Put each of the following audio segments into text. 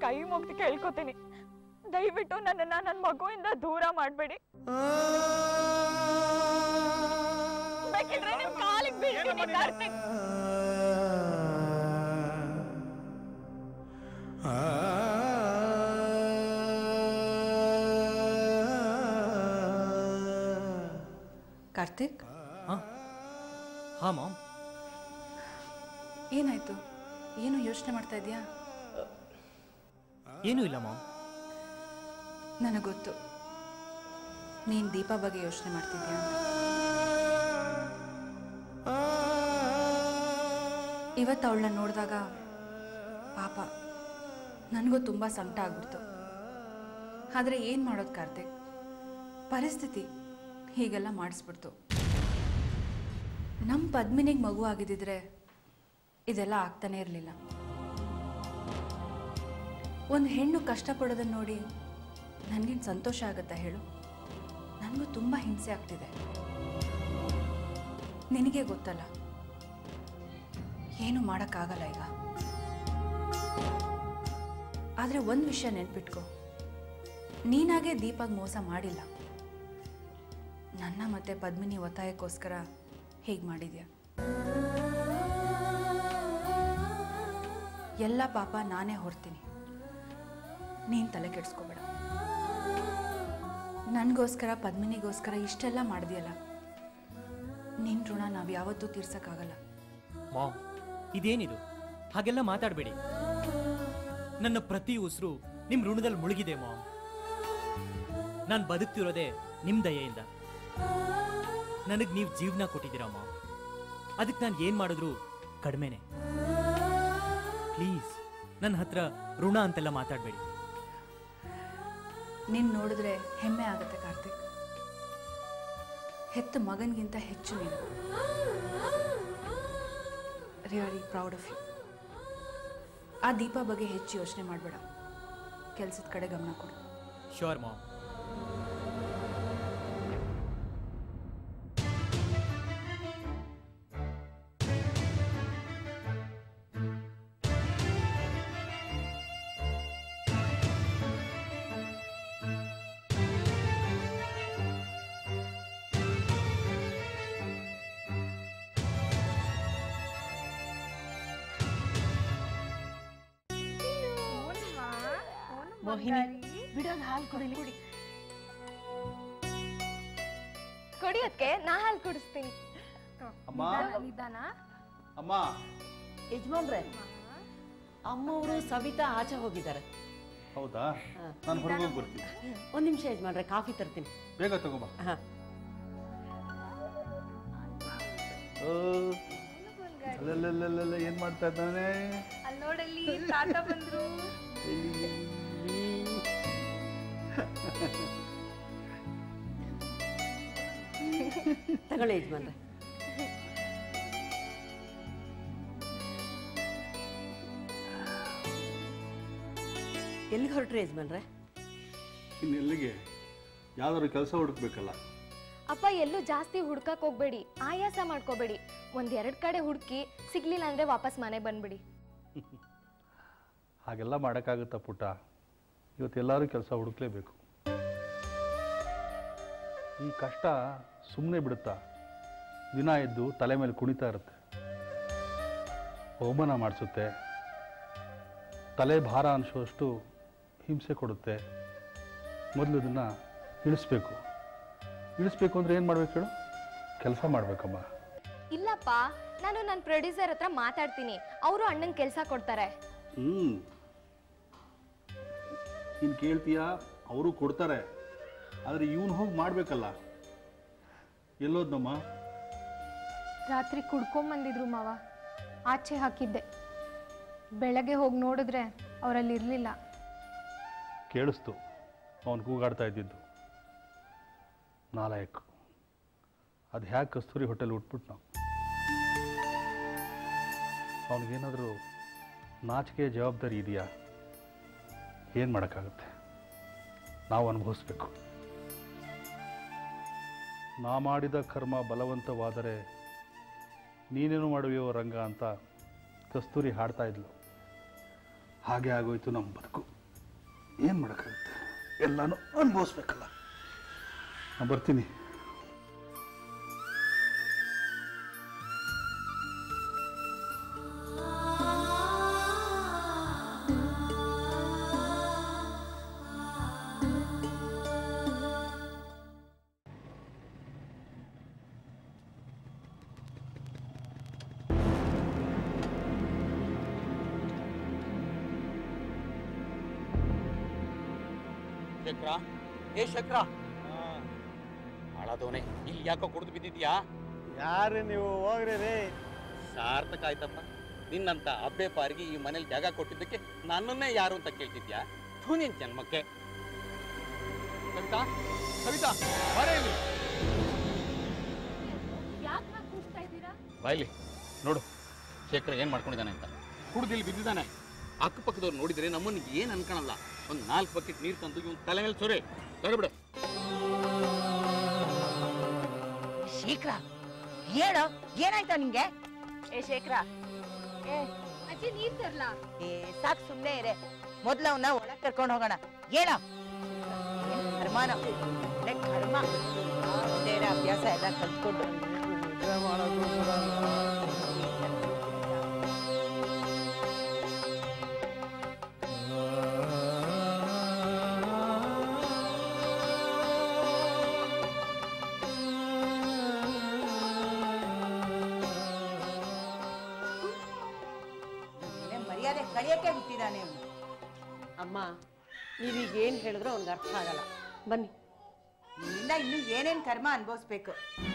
ಕೈ ಮುಗ್ದು ಕೇಳ್ಕೊತೀನಿ ದಯವಿಟ್ಟು ನನ್ನನ್ನ ನನ್ನ ಮಗುವಿಂದ ದೂರ ಮಾಡಬೇಡಿ ಬೇಕಿದ್ರೆ ನಿಮ್ ಕಾಲಿಗೆ ಬೀಳ್ತೀನಿ ಕಾರ್ತಿಕ್ ಕಾರ್ತಿಕ್ ಹಾಂ ಹಾಂ ಮಾಮ್ ಏನಾಯ್ತು ಏನು ಯೋಚನೆ ಮಾಡ್ತಾ ಇದೀಯಾ ಏನೂ ಇಲ್ಲ ಮಾಮ್ ನನಗೆ ಗೊತ್ತು ನೀನು ದೀಪಾ ಬಗ್ಗೆ ಯೋಚನೆ ಮಾಡ್ತಿದ್ಯಾ ಅಂತ ಇವತ್ತು ಅವಳನ್ನ ನೋಡಿದಾಗ ಪಾಪ ನನಗೂ ತುಂಬ ಸಂಕಟ ಆಗ್ಬಿಡ್ತು ಆದರೆ ಏನು ಮಾಡೋದು ಕಾರ್ತಿಕ್ ಪರಿಸ್ಥಿತಿ ಹೀಗೆಲ್ಲ ಮಾಡಿಸ್ಬಿಡ್ತು ನಮ್ಮ ಪದ್ಮಿನಿಗೆ ಮಗು ಆಗಿದ್ದಿದ್ರೆ ಇದೆಲ್ಲ ಆಗ್ತಾನೆ ಇರಲಿಲ್ಲ ಒಂದು ಹೆಣ್ಣು ಕಷ್ಟಪಡೋದನ್ನ ನೋಡಿ ನನಗೇನು ಸಂತೋಷ ಆಗುತ್ತಾ ಹೇಳು ನನಗೂ ತುಂಬ ಹಿಂಸೆ ಆಗ್ತಿದೆ ನಿನಗೆ ಗೊತ್ತಲ್ಲ ಏನು ಮಾಡೋಕ್ಕಾಗಲ್ಲ ಈಗ ಆದರೆ ಒಂದು ವಿಷಯ ನೆನ್ಪಿಟ್ಕೊ ನೀನಾಗೆ ದೀಪಾಗ್ ಮೋಸ ಮಾಡಿಲ್ಲ ನನ್ನ ಮತ್ತೆ ಪದ್ಮಿನಿ ಒತ್ತಾಯಕ್ಕೋಸ್ಕರ ಹೇಗೆ ಮಾಡಿದ್ಯಾ ಎಲ್ಲ ಪಾಪ ನಾನೇ ಹೊರ್ತೀನಿ ನೀನು ತಲೆ ಕೆಡಿಸ್ಕೋಬೇಡ ನನಗೋಸ್ಕರ ಪದ್ಮಿನಿಗೋಸ್ಕರ ಇಷ್ಟೆಲ್ಲ ಮಾಡಿದ್ಯಲ್ಲ ನಿನ್ನ ಋಣ ನಾವು ಯಾವತ್ತೂ ತೀರ್ಸಕ್ಕಾಗಲ್ಲ ಮಾಮ್ ಇದೇನಿದು ಹಾಗೆಲ್ಲ ಮಾತಾಡಬೇಡಿ ನನ್ನ ಪ್ರತಿ ಉಸಿರು ನಿಮ್ಮ ಋಣದಲ್ಲಿ ಮುಳುಗಿದೆ ಮಾಮ್ ನಾನು ಬದುಕ್ತಿರೋದೇ ನಿಮ್ಮ ದಯೆಯಿಂದ ನನಗೆ ನೀವು ಜೀವನ ಕೊಟ್ಟಿದ್ದೀರಾ ಮಾಮ್ ಅದಕ್ಕೆ ನಾನು ಏನು ಮಾಡಿದ್ರು ಕಡಿಮೆನೆ ಪ್ಲೀಸ್ ನನ್ನ ಹತ್ರ ಋಣ ಅಂತೆಲ್ಲ ಮಾತಾಡಬೇಡಿ ನಿನ್ನ ನೋಡಿದ್ರೆ ಹೆಮ್ಮೆ ಆಗುತ್ತೆ ಕಾರ್ತಿಕ್ ಹೆತ್ತ ಮಗನಿಗಿಂತ ಹೆಚ್ಚು ನೀನು ರಿಯಲಿ ಪ್ರೌಡ್ ಆಫ್ ಯು ಆ ದೀಪ ಬಗ್ಗೆ ಹೆಚ್ಚು ಯೋಚನೆ ಮಾಡಬೇಡ ಕೆಲಸದ ಕಡೆ ಗಮನ ಕೊಡು ಶ್ಯೂರ್ ಮಾಮ್ ಮೋಹಿನಿ ಬಿಡೋದು ಹಾಲು ಕುಡಿಲಿ ಕುಡಿ ಕುಡಿಯೋದಕ್ಕೆ ನಾ ಹಾಲು ಕುಡಿಸ್ತೀನಿ ಅಮ್ಮ ನಿಧಾನ ಅಮ್ಮ ಯಜಮಾನ್ರೆ ಅಮ್ಮವರು ಸವಿತಾ ಆಚೆ ಹೋಗಿದ್ದಾರೆ ಹೌದಾ ನಾನು ಹೊರಗೆ ಹೋಗಿ ಬರ್ತೀನಿ ಒಂದ್ ನಿಮಿಷ ಯಜಮಾನ್ರೆ ಕಾಫಿ ತರ್ತೀನಿ ಬೇಗ ತಗೋಬಾ ಹಾ ಓ ಅಲ್ಲಲ್ಲಲ್ಲಲ್ಲ ಏನ್ ಮಾಡ್ತಾ ಇದ್ದಾನೆ ಅಲ್ಲಿ ನೋಡಲ್ಲಿ ತಾತ ಬಂದ್ರು ತಗೊಳ್ಳಿ ಯಜಮಾನ್ರೆ ಎಲ್ಲಿಗೆ ಹೊರಟ್ರಿ ಯಜಮಾನ್ರೆ ಇನ್ನು ಎಲ್ಲಿಗೆ ಯಾವ್ದಾದ್ರು ಕೆಲಸ ಹುಡುಕ್ಬೇಕಲ್ಲ ಅಪ್ಪ ಎಲ್ಲೂ ಜಾಸ್ತಿ ಹುಡ್ಕಕ್ ಹೋಗ್ಬೇಡಿ ಆಯಾಸ ಮಾಡ್ಕೋಬೇಡಿ ಒಂದ್ ಎರಡ್ ಕಡೆ ಹುಡುಕಿ ಸಿಗ್ಲಿಲ್ಲ ಅಂದ್ರೆ ವಾಪಸ್ ಮನೆ ಬಂದ್ಬಿಡಿ ಹಾಗೆಲ್ಲ ಮಾಡೋಕ್ಕಾಗುತ್ತಾ ಪುಟ್ಟ ಇವತ್ತೆಲ್ಲರೂ ಕೆಲಸ ಹುಡುಕ್ಲೇಬೇಕು ಈ ಕಷ್ಟ ಸುಮ್ಮನೆ ಬಿಡುತ್ತಾ ದಿನ ಎದ್ದು ತಲೆ ಮೇಲೆ ಕುಣಿತಾ ಇರುತ್ತೆ ಅವಮಾನ ಮಾಡಿಸುತ್ತೆ ತಲೆ ಭಾರ ಅನಿಸೋಷ್ಟು ಹಿಂಸೆ ಕೊಡುತ್ತೆ ಮೊದಲು ಇದನ್ನು ಇಳಿಸ್ಬೇಕು ಇಳಿಸ್ಬೇಕು ಅಂದರೆ ಏನು ಮಾಡ್ಬೇಕು ಹೇಳು ಕೆಲಸ ಮಾಡಬೇಕಮ್ಮ ಇಲ್ಲಪ್ಪ ನಾನು ನನ್ನ ಪ್ರೊಡ್ಯೂಸರ್ ಹತ್ರ ಮಾತಾಡ್ತೀನಿ ಅವರು ಅಣ್ಣಂಗೆ ಕೆಲಸ ಕೊಡ್ತಾರೆ ಹ್ಞೂ ನೀನು ಕೇಳ್ತೀಯಾ ಅವರು ಕೊಡ್ತಾರೆ ಆದರೆ ಇವನು ಹೋಗಿ ಮಾಡಬೇಕಲ್ಲ ಎಲ್ಲೋದ್ನಮ್ಮ ರಾತ್ರಿ ಕುಡ್ಕೊಂಬಂದಿದ್ರು ಮಾವ ಆಚೆ ಹಾಕಿದ್ದೆ ಬೆಳಗ್ಗೆ ಹೋಗಿ ನೋಡಿದ್ರೆ ಅವರಲ್ಲಿ ಇರಲಿಲ್ಲ ಕೇಳಿಸ್ತು ಅವನು ಕೂಗಾಡ್ತಾ ಇದ್ದಿದ್ದು ನಾಲಾಯಕ್ ಅದು ಹ್ಯಾಕೆ ಕಸ್ತೂರಿ ಹೋಟೆಲ್ ಉಟ್ಬಿಟ್ಟು ನಾವು ಅವನಿಗೇನಾದರೂ ನಾಚಿಕೆ ಜವಾಬ್ದಾರಿ ಇದೆಯಾ ಏನು ಮಾಡೋಕ್ಕಾಗುತ್ತೆ ನಾವು ಅನುಭವಿಸ್ಬೇಕು ನಾ ಮಾಡಿದ ಕರ್ಮ ಬಲವಂತವಾದರೆ ನೀನೇನು ಮಾಡುವೆಯೋ ರಂಗ ಅಂತ ಕಸ್ತೂರಿ ಹಾಡ್ತಾ ಇದ್ಲು ಹಾಗೆ ಆಗೋಯ್ತು ನಮ್ಮ ಬದುಕು ಏನು ಮಾಡೋಕ್ಕಾಗುತ್ತೆ ಎಲ್ಲಾನು ಅನುಭವಿಸ್ಬೇಕಲ್ಲ ನಾನು ಬರ್ತೀನಿ ಶಕ್ರ ಏ ಶಕ್ರ ಹಾಳಾದವನೇ ಇಲ್ಲಿ ಯಾಕೋ ಕುಡಿದು ಬಿದ್ದಿದ್ಯಾ ಯಾರು ನೀವು ಹೋಗ್ರಿ ರೀ ಸಾರ್ಥಕ ಆಯ್ತಪ್ಪ ನಿನ್ನಂತ ಅಬ್ಬೆ ಪಾರಿಗೆ ಈ ಮನೇಲಿ ಜಾಗ ಕೊಟ್ಟಿದ್ದಕ್ಕೆ ನನ್ನನ್ನೇ ಯಾರು ಅಂತ ಕೇಳ್ತಿದ್ಯಾ ಥೂ ನಿನ್ ಜನ್ಮಕ್ಕೆ ಕವಿತಾ ಕವಿತಾ ಬರೇ ಇಲ್ಲಿ ಯಾಕೆ ಕೂಗ್ತಾ ಇದ್ದೀರಾ ಬಾಯ್ಲಿ ನೋಡು ಶೇಖರ್ ಏನ್ ಮಾಡ್ಕೊಂಡಿದ್ದಾನೆ ಅಂತ ಕುಡ್ದು ಇಲ್ಲಿ ಬಿದ್ದಿದ್ದಾನೆ ಅಕ್ಕಪಕ್ಕದವ್ರು ನೋಡಿದ್ರೆ ನಮ್ಮನ್ನ ಏನ್ ಅನ್ಕೊಳಲ್ಲ ಒಂದ್ ನಾಲ್ಕು ಬಕೆಟ್ ನೀರು ತಂದು ಇವ್ನ ತಲೆ ಮೇಲೆ ಸೊರೆ ತೊರೆಬಿಡು ಶೀಘ್ರ ಹೇಳು ಏನಾಯ್ತಾ ನಿಂಗೆ ಏ ಶೇಖರ ಏ ಅಜ್ಜಿ ನೀರ್ ತರ್ಲಾ ಏ ಸಾಕ್ ಸುಮ್ನೆ ಇರೆ ಮೊದ್ಲು ಅವನ್ನ ಒಳಗ್ ಕರ್ಕೊಂಡು ಹೋಗೋಣ ಹೇಳ ಕರ್ಮಾನ ಒಳ್ಳೆ ಕರ್ಮ ಬೇರೆ ಅಭ್ಯಾಸ ಎಲ್ಲ ಕಲ್ತ್ಕೊಂಡು ಒಳ್ಳೆ ಮರ್ಯಾದೆ ಕಳಿಯಕ್ಕೆ ಹುಟ್ಟಿದಾನೆ ಅವ್ನು. ಅಮ್ಮ ನೀವೀಗ ಏನು ಹೇಳಿದ್ರು ಅವ್ನಿಗೆ ಅರ್ಥ ಆಗಲ್ಲ ಬನ್ನಿ ನಿನ್ನಿಂದ ಇನ್ನು ಏನೇನ್ ಕರ್ಮ ಅನುಭವಿಸ್ಬೇಕು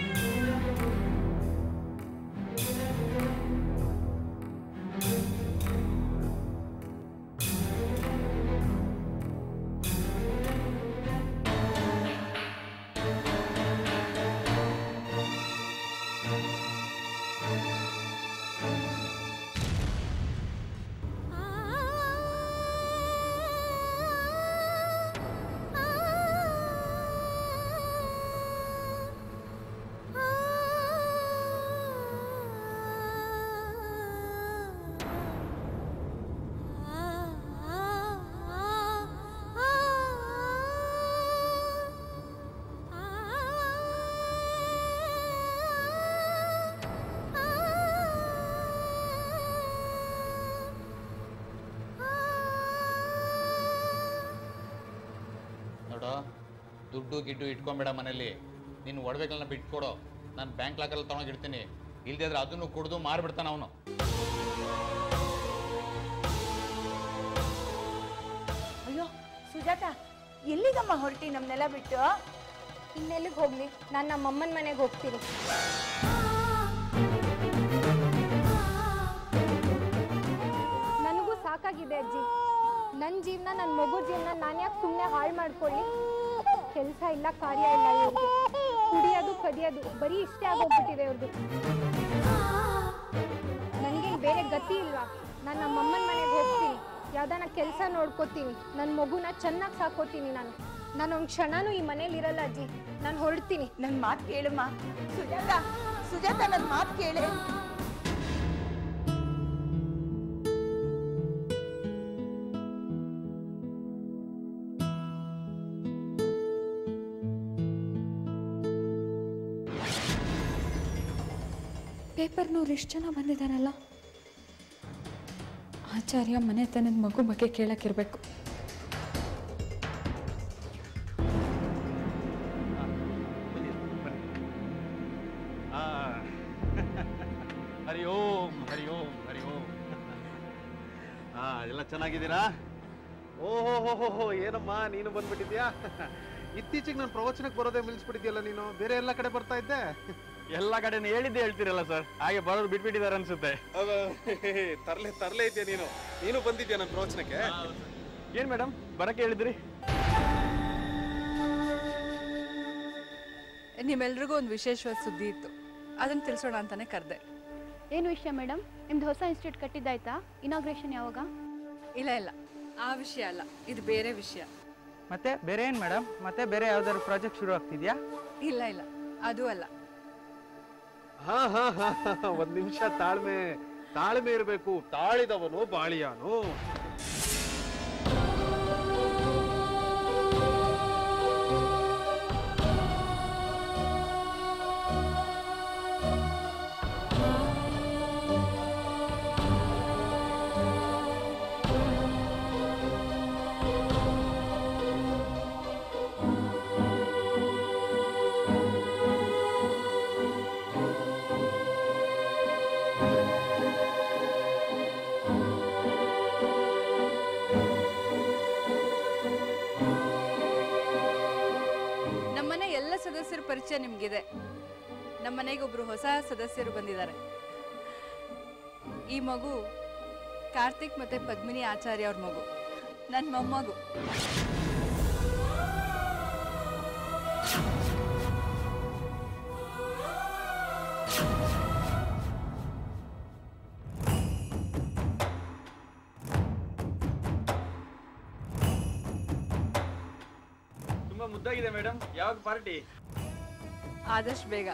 ನೋಡು ದುಡ್ಡು ಗಿಡ್ಡು ಇಟ್ಕೊಂಬೇಡ ಮನೇಲಿ ನಿನ್ನ ಒಡವೆಗಳನ್ನ ಬಿಟ್ಕೊಡು ನಾನು ಬ್ಯಾಂಕ್ ಲಾಕಲ್ಲಿ ತಗೊಂಡಿರ್ತೀನಿ ಇಲ್ದೇ ಇದ್ರೆ ಅದನ್ನು ಕುಡ್ದು ಮಾರ್ಬಿಡ್ತಾನ ಅವನು ಅಯ್ಯೋ ಸುಜಾತ ಎಲ್ಲಿಗಮ್ಮ ಹೊರಟಿ ನಮ್ನೆಲ್ಲ ಬಿಟ್ಟು ಇನ್ನೆಲ್ಲಿಗೆ ಹೋಗ್ಲಿ ನಾನು ನಮ್ಮ ಅಮ್ಮನ ಮನೆಗೆ ಹೋಗ್ತೀನಿ ನನಗೂ ಸಾಕಾಗಿದೆ ಅಜ್ಜಿ ನನ್ನ ಜೀವನ ನನ್ನ ಮಗು ಜೀವನ ನಾನು ಯಾಕೆ ಸುಮ್ಮನೆ ಹಾಳು ಮಾಡ್ಕೊಳ್ಳಿ ಕೆಲಸ ಇಲ್ಲ ಕಾರ್ಯ ಇಲ್ಲ ಇವ್ರಿಗೆ ಕುಡಿಯೋದು ಕದಿಯೋದು ಬರೀ ಇಷ್ಟೇ ಆಗೋಗ್ಬಿಟ್ಟಿದೆ ಇವ್ರದ್ದು ನನಗೇನು ಬೇರೆ ಗತಿ ಇಲ್ವಾ ನಾನು ನಮ್ಮ ಅಮ್ಮನ ಮನೆಗೆ ಹೋಗ್ತೀನಿ ಯಾವ್ದಾನ ಕೆಲಸ ನೋಡ್ಕೋತೀನಿ ನನ್ನ ಮಗುನ ಚೆನ್ನಾಗಿ ಸಾಕೋತೀನಿ ನಾನು ನಾನು ಒಂದು ಕ್ಷಣನೂ ಈ ಮನೇಲಿ ಇರಲ್ಲ ಅಜ್ಜಿ ನಾನು ಹೊರಡ್ತೀನಿ ನನ್ ಮಾತು ಕೇಳಮ್ಮ ಸುಜಾತ ಸುಜಾತ ನನ್ ಮಾತು ಕೇಳೆ ಪೇಪರ್ನವ್ರು ಎಷ್ಟು ಜನ ಬಂದಿದ್ದಾರಲ್ಲ ಆಚಾರ್ಯ ಮನೆತನದ ಮಗು ಬಗ್ಗೆ ಕೇಳಕ್ಕಿರ್ಬೇಕು ಆ. ಹರಿ ಓಂ ಹರಿ ಓಂ ಹರಿ ಓಂ ಹಾ ಎಲ್ಲ ಚೆನ್ನಾಗಿದ್ದೀರಾ ಓಹೋ ಏನಮ್ಮ ನೀನು ಬಂದ್ಬಿಟ್ಟಿದ್ಯಾ ಇತ್ತೀಚೆಗೆ ನಾನು ಪ್ರವಚನಕ್ಕೆ ಬರೋದೇ ನಿಲ್ಸ್ಬಿಟ್ಟಿದ್ಯಲ್ಲ ನೀನು ಬೇರೆ ಎಲ್ಲ ಕಡೆ ಬರ್ತಾ ಇದ್ದೆ ಎಲ್ಲ ಕಡೆ ಹೇಳಿದ್ದೆ ಹೇಳ್ತೀರಲ್ಲ ಸರ್ ಹಾಗೆ ಬರೋದು ಬಿಟ್ಬಿಟ್ಟಿದ್ದಾರೆ ಅನ್ಸುತ್ತೆ ತರ್ಲೆ ತರ್ಲೆ ಇದೆಯಾ ನೀನು ನೀನು ಬಂದಿದ್ಯಾ ನನ್ನ ಪ್ರವಚನಕ್ಕೆ ಏನ್ ಮೇಡಮ್ ಬರಕ್ಕೆ ಹೇಳಿದ್ರಿ ನಿಮ್ಮೆಲ್ರಿಗೂ ಒಂದು ವಿಶೇಷವಾದ ಸುದ್ದಿ ಇತ್ತು ಅದನ್ನು ತಿಳಿಸೋಣ ಅಂತಾನೆ ಕರೆದೆ ಏನು ವಿಷಯ ಮೇಡಮ್ ನಿಮ್ದು ಹೊಸ ಇನ್ಸ್ಟಿಟ್ಯೂಟ್ ಕಟ್ಟಿದ್ದಾಯ್ತಾ ಇನಾಗ್ರೇಷನ್ ಯಾವಾಗ ಇಲ್ಲ ಇಲ್ಲ ಆ ವಿಷಯ ಅಲ್ಲ ಇದು ಬೇರೆ ವಿಷಯ ಮತ್ತೆ ಬೇರೆ ಏನು ಮೇಡಮ್ ಮತ್ತೆ ಬೇರೆ ಯಾವ್ದಾದ್ರು ಪ್ರಾಜೆಕ್ಟ್ ಶುರು ಆಗ್ತಿದ್ಯಾ ಇಲ್ಲ ಇಲ್ಲ ಅದು ಅಲ್ಲ ಹಾ ಹಾ ಹಾ ಹಾ, ಒಂದ್ ನಿಮಿಷ ತಾಳ್ಮೆ ತಾಳ್ಮೆ ಇರಬೇಕು ತಾಳಿದವನು ಬಾಳಿಯಾನು ಪರಿಚಯ ನಿಮಗಿದೆ ನಮ್ಮ ಮನೆಗೆ ಒಬ್ರು ಹೊಸ ಸದಸ್ಯರು ಬಂದಿದ್ದಾರೆ ಈ ಮಗು ಕಾರ್ತಿಕ್ ಮತ್ತೆ ಪದ್ಮಿನಿ ಆಚಾರ್ಯ ಅವ್ರ ಮಗು ನನ್ನ ಮೊಮ್ಮಗು ತುಂಬಾ ಮುದ್ದಾಗಿದೆ ಮೇಡಮ್ ಯಾವಾಗ ಪಾರ್ಟಿ ಆದಷ್ಟು ಬೇಗ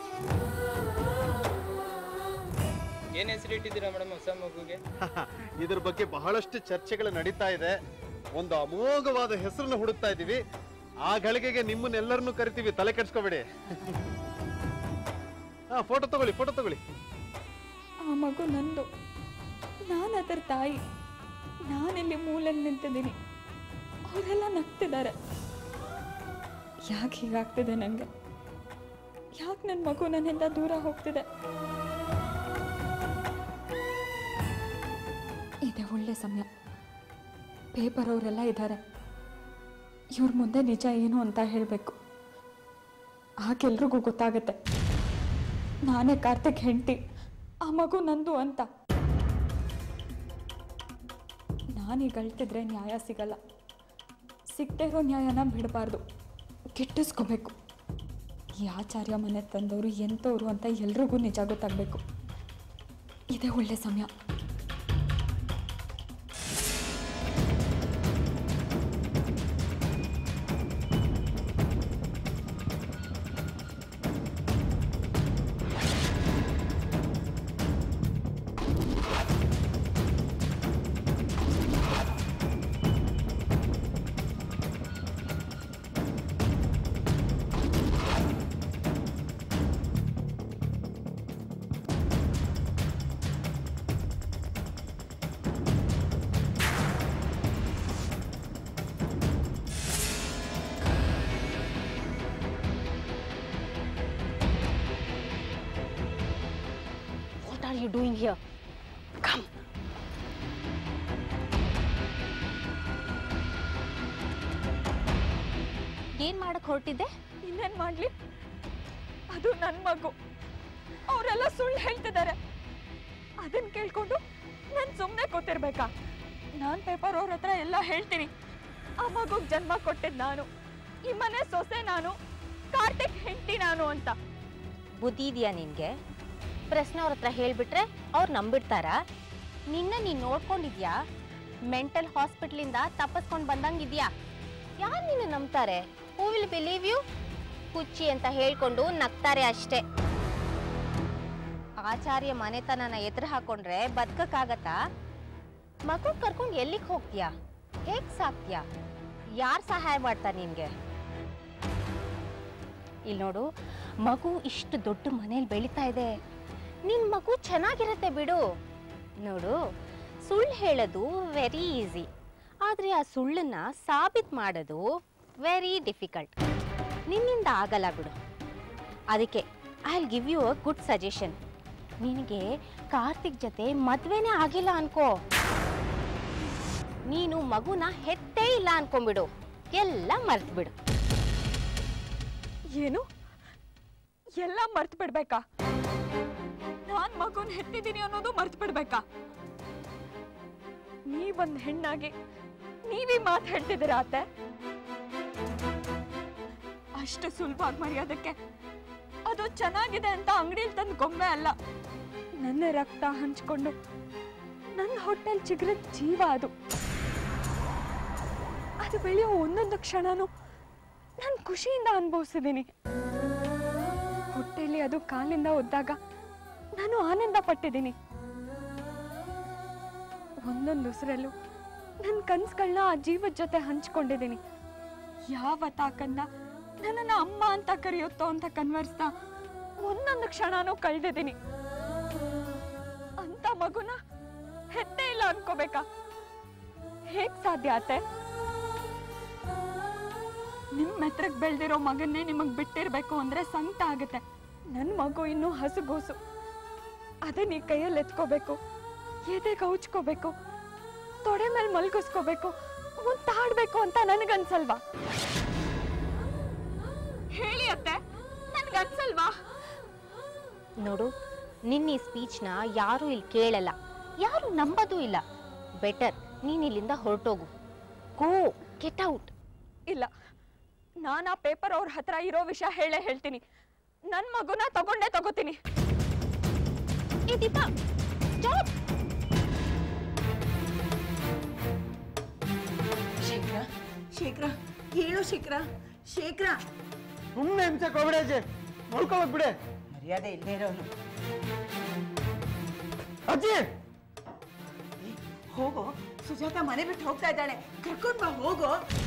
ಏನ್ ಹೆಸರು ಇಟ್ಟಿದ್ದೀರಾ ಮೇಡಮ್ ಹೊಸ ಮಗುಗೆ ಇದ್ರ ಬಗ್ಗೆ ಬಹಳಷ್ಟು ಚರ್ಚೆಗಳು ನಡೀತಾ ಇದೆ ಒಂದು ಅಮೋಘವಾದ ಹೆಸರನ್ನು ಹುಡುಕ್ತಾ ಇದ್ದೀವಿ ಆ ಗಳಿಗೆಗೆ ನಿಮ್ಮನ್ನೆಲ್ಲರನ್ನೂ ಕರಿತೀವಿ ತಲೆ ಕೆಡ್ಸ್ಕೋಬೇಡಿ ಹಾ ಫೋಟೋ ತಗೊಳ್ಳಿ ಫೋಟೋ ತಗೊಳ್ಳಿ ಆ ಮಗು ನಂದು ನಾನು ಅದರ ತಾಯಿ ನಾನಿಲ್ಲಿ ಮೂಲೆಯಲ್ಲಿ ನಿಂತಿದ್ದೀನಿ ಅವರೆಲ್ಲ ನಗ್ತಿದ್ದಾರೆ ಯಾಕೆ ಹೀಗಾಗ್ತಿದೆ ನನಗೆ ಯಾಕೆ ನನ್ನ ಮಗು ನನ್ನಿಂದ ದೂರ ಹೋಗ್ತಿದೆ ಇದೆ ಒಳ್ಳೆ ಸಮಯ ಪೇಪರ್ ಅವರೆಲ್ಲ ಇದ್ದಾರೆ ಇವ್ರ ಮುಂದೆ ನಿಜ ಏನು ಅಂತ ಹೇಳಬೇಕು ಆಗೆಲ್ರಿಗೂ ಗೊತ್ತಾಗತ್ತೆ ನಾನೇ ಕಾರ್ತಿಕ್ ಹೆಂಡತಿ ಆ ಮಗು ನಂದು ಅಂತ ನಾನೀಗ ಅಳ್ತಿದ್ರೆ ನ್ಯಾಯ ಸಿಗಲ್ಲ ಸಿಗದೆ ಇರೋ ನ್ಯಾಯನ ಬಿಡಬಾರ್ದು ಗಿಟ್ಟಿಸ್ಕೋಬೇಕು ಈ ಆಚಾರ್ಯ ಮನೆ ತಂದವರು ಎಂಥವ್ರು ಅಂತ ಎಲ್ರಿಗೂ ನಿಜ ಗೊತ್ತಾಗಬೇಕು ಇದೇ ಒಳ್ಳೆ ಸಮಯ What are you doing here? Come. ಏನ್ ಮಾಡಕ್ ಹೊರಟಿದ್ದೆ ಇನ್ನೇನ್ ಮಾಡ್ಲಿ ಅದು ನನ್ ಮಗು ಅವರೆಲ್ಲ ಸುಳ್ಳು ಹೇಳ್ತಿದ್ದಾರೆ ಅದನ್ನ ಕೇಳ್ಕೊಂಡು ನಾನ್ ಸುಮ್ನೆ ಕೂತಿರ್ಬೇಕಾ ನಾನ್ ಪೇಪರ್ ಅವ್ರ ಹತ್ರ ಎಲ್ಲ ಹೇಳ್ತೀನಿ ಆ ಮಗುಗ್ ಜನ್ಮ ಕೊಟ್ಟಿದ್ ನಾನು ಈ ಮನೆ ಸೊಸೆ ನಾನು ಕಾರ್ತಿಕ್ ಹೆಂಡತಿ ನಾನು ಅಂತ ಬುದ್ಧಿ ಇದೆಯಾ ನಿನ್ಗೆ ಪ್ರಶ್ನೆ ಅವ್ರ ಹತ್ರ ಹೇಳ್ಬಿಟ್ರೆ ಅವ್ರು ನಂಬಿಡ್ತಾರಾ ನಿನ್ನ ನೀನ್ ನೋಡ್ಕೊಂಡಿದ್ಯಾ ಮೆಂಟಲ್ ಹಾಸ್ಪಿಟ್ಲಿಂದ ತಪ್ಪಿಸ್ಕೊಂಡು ಬಂದಂಗಿದ್ಯಾ ಯಾರು ನಿನ್ನ ನಂಬ್ತಾರೆ ಹೂ ವಿಲ್ ಬಿಲೀವ್ ಯು ಹುಚ್ಚಿ ಅಂತ ಹೇಳ್ಕೊಂಡು ನಗ್ತಾರೆ ಅಷ್ಟೇ ಆಚಾರ್ಯ ಮನೆತನನ ಎದುರು ಹಾಕೊಂಡ್ರೆ ಬದುಕಕ್ಕಾಗತ್ತಾ ಮಗು ಕರ್ಕೊಂಡು ಎಲ್ಲಿಗೆ ಹೋಗ್ತೀಯಾ ಹೇಗ್ ಸಾಕ್ತೀಯಾ ಯಾರು ಸಹಾಯ ಮಾಡ್ತಾರೆ ನಿನ್ಗೆ ಇಲ್ಲಿ ನೋಡು ಮಗು ಇಷ್ಟು ದೊಡ್ಡ ಮನೇಲಿ ಬೆಳೀತಾ ಇದೆ ನಿನ್ ಮಗು ಚೆನ್ನಾಗಿರುತ್ತೆ ಬಿಡು ನೋಡು ಸುಳ್ಳು ಹೇಳೋದು ವೆರಿ ಈಸಿ ಆದರೆ ಆ ಸುಳ್ಳನ್ನ ಸಾಬೀತ್ ಮಾಡೋದು ವೆರಿ ಡಿಫಿಕಲ್ಟ್ ನಿನ್ನಿಂದ ಆಗಲ್ಲ ಬಿಡು ಅದಕ್ಕೆ I will give you a good suggestion ನಿನಗೆ ಕಾರ್ತಿಕ್ ಜೊತೆ ಮದ್ವೆನೇ ಆಗಿಲ್ಲ ಅನ್ಕೋ ನೀನು ಮಗುನ ಹೆತ್ತೇ ಇಲ್ಲ ಅನ್ಕೊಂಬಿಡು ಎಲ್ಲ ಮರ್ತು ಬಿಡು ಏನು ಎಲ್ಲ ಮರ್ತ್ ಬಿಡ್ಬೇಕಾ ನಾನ್ ಮಗುನ್ ಹೆತ್ತಿದ್ದೀನಿ ಅನ್ನೋದು ಮರ್ತ್ ಬಿಡ್ಬೇಕಾ ನೀವೊಂದ್ ಹೆಣ್ಣಾಗಿ ನೀವೀ ಮಾತು ಹೇಳ್ತಿದ್ದೀರಾ ಅತ್ತೆ ಅಷ್ಟು ಸುಲಭವಾಗಿ ಮರೆಯೋದಕ್ಕೆ ಅದು ಚೆನ್ನಾಗಿದೆ ಅಂತ ಅಂಗಡಿಲಿ ತಂದು ಗೊಂಬೆ ಅಲ್ಲ ನನ್ನ ರಕ್ತ ಹಂಚ್ಕೊಂಡು ನನ್ನ ಹೊಟ್ಟೆಲ್ ಚಿಗುರಿದ ಜೀವ ಅದು ಅದು ಬೆಳೆಯೋ ಒಂದೊಂದು ಕ್ಷಣನೂ ನಾನು ಖುಷಿಯಿಂದ ಅನುಭವಿಸಿದ್ದೀನಿ ಹೊಟ್ಟೆಲಿ ಅದು ಕಾಲಿಂದ ಒದ್ದಾಗ ನಾನು ಆನಂದ ಪಟ್ಟಿದ್ದೀನಿ ಒಂದೊಂದು ಉಸಿರಲ್ಲೂ ನನ್ನ ಕನ್ಸುಗಳನ್ನ ಆ ಜೀವದ ಜೊತೆ ಹಂಚ್ಕೊಂಡಿದ್ದೀನಿ ಯಾವ ತಾಕನ್ನ ನನ್ನನ್ನ ಅಮ್ಮ ಅಂತ ಕರೆಯುತ್ತೋ ಅಂತ ಕನ್ವರ್ಸ್ತಾ ಒಂದೊಂದು ಕ್ಷಣನೂ ಕಳೆದಿದ್ದೀನಿ ಅಂತ ಮಗುನ ಹೆತ್ತೆ ಇಲ್ಲ ಅನ್ಕೋಬೇಕಾ ಹೇಗ್ ಸಾಧ್ಯ ಆತೆ ನಿಮ್ ಮೆತ್ರಕ್ ಬೆಳ್ದಿರೋ ಮಗನ್ನೇ ನಿಮಗ್ ಬಿಟ್ಟಿರ್ಬೇಕು ಅಂದ್ರೆ ಸಂಕಟ ಆಗುತ್ತೆ ನನ್ ಮಗು ಇನ್ನೂ ಹಸುಗೂಸು ಅದನ್ನ ಈ ಕೈಯಲ್ಲಿ ಎತ್ಕೋಬೇಕು ಎದೆಗೆ ಹೌಚ್ಕೋಬೇಕು ತೊಡೆ ಮೇಲೆ ಮಲ್ಗಿಸ್ಕೋಬೇಕು ಮುತ್ತಾಡ್ಬೇಕು ಅಂತ ನನಗನ್ಸಲ್ವಾ ಹೇಳಿ ಅತ್ತೆ ನಿನ್ಗೆ ಅನ್ಸಲ್ವಾ ನೋಡು ನಿನ್ನ ಈ ಸ್ಪೀಚ್ನ ಯಾರೂ ಇಲ್ಲಿ ಕೇಳಲ್ಲ ಯಾರು ನಂಬೋದು ಇಲ್ಲ ಬೆಟರ್ ನೀನ್ ಇಲ್ಲಿಂದ ಹೊರಟೋಗು ಗೋ ಗೆಟ್ ಔಟ್ ಇಲ್ಲ ನಾನು ಆ ಪೇಪರ್ ಅವ್ರ ಹತ್ರ ಇರೋ ವಿಷಯ ಹೇಳೇ ಹೇಳ್ತೀನಿ ನನ್ನ ಮಗುನ ತಗೊಂಡೇ ತಗೋತೀನಿ ಏ ದೀಪಾ ಸ್ಟಾಪ್ ಶೇಖರ ಶೇಖರ ಹೇಳು ಶೇಖರ ಶೇಖರ ಸುಮ್ಮನೆ ಹಿಂಸೆ ಕೋಬಿಡಾಜೆ ನೋಡ್ಕೊಳಕ್ ಬಿಡೆ ಮರ್ಯಾದೆ ಇಲ್ಲದೆ ಇರೋನು ಅಜ್ಜಿ ಹೋಗೋ ಸುಜಾತ ಮನೆ ಬಿಟ್ಟು ಹೋಗ್ತಾ ಇದ್ದಾಳೆ ಕರ್ಕೊಂಡ್ ಬಾ ಹೋಗೋ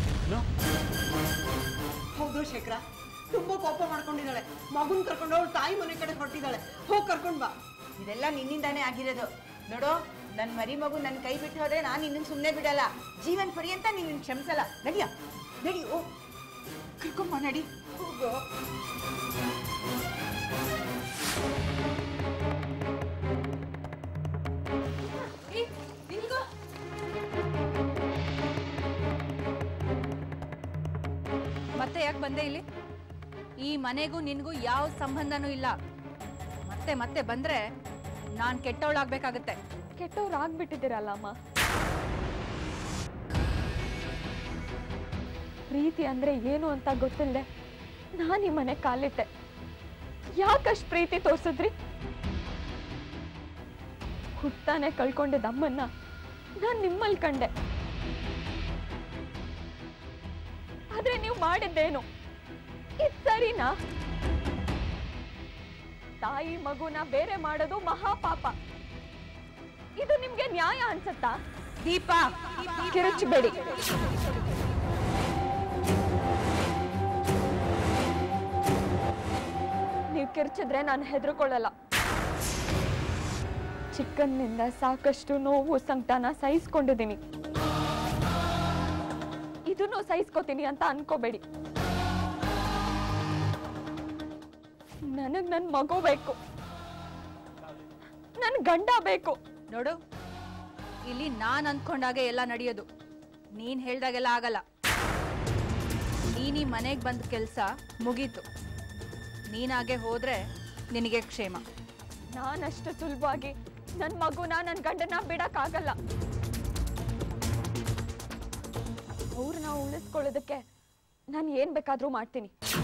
ಹೌದು ಶೇಖರ ತುಂಬಾ ಕೋಪ ಮಾಡ್ಕೊಂಡಿದ್ದಾಳೆ ಮಗುನ್ ಕರ್ಕೊಂಡು ಅವಳು ತಾಯಿ ಮನೆ ಕಡೆ ಹೊರಟಿದ್ದಾಳೆ ಹೋಗ್ ಕರ್ಕೊಂಡ್ ಬಾ ಇದೆಲ್ಲ ನಿನ್ನಿಂದಾನೇ ಆಗಿರೋದು ನೋಡು ನನ್ ಮರಿ ಮಗು ನನ್ ಕೈ ಬಿಟ್ಟು ಹೋದ್ರೆ ನಾನು ನಿನ್ನ ಸುಮ್ಮನೆ ಬಿಡಲ್ಲ ಜೀವನ್ ಪರ್ಯಂತ ನಿನ್ನ ಕ್ಷಮಿಸಲ್ಲ ನಡಿಯ ನಡಿ ಓ ಕರ್ಕೊಂಬ ನಡಿ ಹೋಗೋ ಮತ್ತೆ ಯಾಕೆ ಬಂದೆ ಇಲ್ಲಿ ಈ ಮನೆಗೂ ನಿನ್ಗೂ ಯಾವ ಸಂಬಂಧನೂ ಇಲ್ಲ ಮತ್ತೆ ಮತ್ತೆ ಬಂದ್ರೆ ನಾನ್ ಕೆಟ್ಟವಳಾಗ್ಬೇಕಾಗತ್ತೆ ಕೆಟ್ಟವ್ರು ಆಗ್ಬಿಟ್ಟಿದ್ದೀರಲ್ಲ ಅಮ್ಮ ಪ್ರೀತಿ ಅಂದ್ರೆ ಏನು ಅಂತ ಗೊತ್ತಿಲ್ಲದೆ ನಾನು ಈ ಮನೆ ಕಾಲಿಟ್ಟೆ ಯಾಕಷ್ಟು ಪ್ರೀತಿ ತೋರ್ಸಿದ್ರಿ ಹುಟ್ಟಾನೆ ಕಳ್ಕೊಂಡಿದ್ದ ಅಮ್ಮನ್ನ ನಾನು ನಿಮ್ಮಲ್ಲಿ ಕಂಡೆ ಆದ್ರೆ ನೀವು ಮಾಡಿದ್ದೇನು ಇದ್ ಸರಿನಾ ತಾಯಿ ಮಗುನ ಬೇರೆ ಮಾಡೋದು ಮಹಾಪಾಪ ಇದು ನಿಮ್ಗೆ ನ್ಯಾಯ ಅನ್ಸತ್ತಾ ದೀಪ ಕಿರುಚಬೇಡಿ ನೀವು ಕಿರ್ಚಿದ್ರೆ ನಾನು ಹೆದರ್ಕೊಳ್ಳಲ್ಲ ಚಿಕ್ಕನ್ನಿಂದ ಸಾಕಷ್ಟು ನೋವು ಸಂಕಟನ ಸಹಿಸ್ಕೊಂಡಿದ್ದೀನಿ ಇದನ್ನು ಸಹಿಸ್ಕೋತೀನಿ ಅಂತ ಅನ್ಕೋಬೇಡಿ ನನಗ್ ನನ್ ಮಗು ಬೇಕು ನನ್ ಗಂಡ ಬೇಕು ನೋಡು ಇಲ್ಲಿ ನಾನ್ ಅಂದ್ಕೊಂಡಾಗೆ ಎಲ್ಲ ನಡೆಯೋದು ನೀನ್ ಹೇಳ್ದಾಗೆಲ್ಲ ಆಗಲ್ಲ ನೀನ್ ಈ ಮನೆಗೆ ಬಂದ ಕೆಲಸ ಮುಗೀತು ನೀನಾಗೆ ಹೋದ್ರೆ ನಿನಗೆ ಕ್ಷೇಮ ನಾನಷ್ಟು ಸುಲಭವಾಗಿ ನನ್ ಮಗುನ ನನ್ ಗಂಡನ ಬಿಡಕ್ಕಾಗಲ್ಲ ಅವ್ರನ್ನ ಉಳಿಸ್ಕೊಳ್ಳೋದಕ್ಕೆ ನಾನು ಏನ್ ಬೇಕಾದ್ರೂ ಮಾಡ್ತೀನಿ